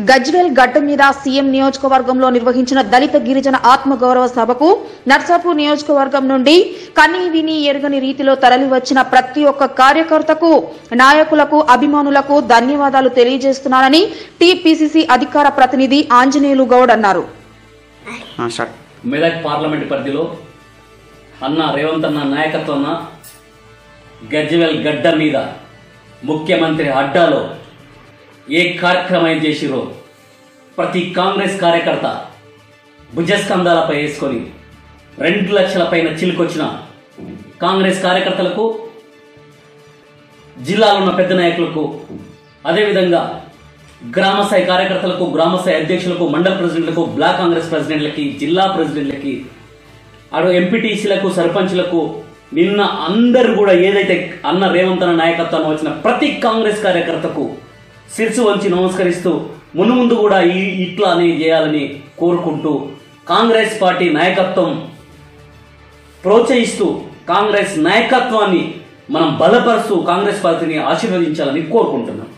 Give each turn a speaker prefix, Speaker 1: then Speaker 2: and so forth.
Speaker 1: గజ్వేల్ గడ్డ మీద సీఎం నియోజకవర్గంలో నిర్వహించిన దళిత గిరిజన ఆత్మగౌరవ సభకు నర్సాపూర్ నియోజకవర్గం నుండి కని విని ఎరుగని రీతిలో తరలివచ్చిన ప్రతి ఒక్క కార్యకర్తకు నాయకులకు అభిమానులకు ధన్యవాదాలు తెలియజేస్తున్నానని టీపీసీసీ అధికార ప్రతినిధి ఆంజనేయులు గౌడ్ అన్నారు
Speaker 2: ఆ, స్టార్ట్
Speaker 3: మెదక్ పార్లమెంట్ పరిధిలో అన్న రేవంత్ అన్న నాయకత్వాన గజ్వెల్ గడ్డ మీద ముఖ్యమంత్రి అడ్డాలో ఏ కార్యక్రమం చేసిరో ప్రతి కాంగ్రెస్ కార్యకర్త భుజస్కంధాలపై వేసుకొని రెండు లక్షల పైన చిలుకొచ్చిన కాంగ్రెస్ కార్యకర్తలకు జిల్లాలో ఉన్న పెద్ద నాయకులకు అదేవిధంగా గ్రామ స్థాయి కార్యకర్తలకు గ్రామ స్థాయి అధ్యక్షులకు మండల ప్రెసిడెంట్లకు బ్లాక్ కాంగ్రెస్ ప్రెసిడెంట్లకి జిల్లా ప్రెసిడెంట్లకి అటు ఎంపీటీసీలకు సర్పంచ్లకు నిన్న అందరు కూడా ఏదైతే అన్న రేవంత్ అన్న నాయకత్వాన్ని వచ్చిన ప్రతి కాంగ్రెస్ కార్యకర్తకు శిరసు వంచి నమస్కరిస్తూ మును ముందు కూడా ఈ ఇట్లానే చేయాలని కోరుకుంటూ కాంగ్రెస్ పార్టీ నాయకత్వం ప్రోత్సహిస్తూ కాంగ్రెస్ నాయకత్వాన్ని మనం బలపరుస్తూ కాంగ్రెస్ పార్టీని ఆశీర్వదించాలని కోరుకుంటున్నాం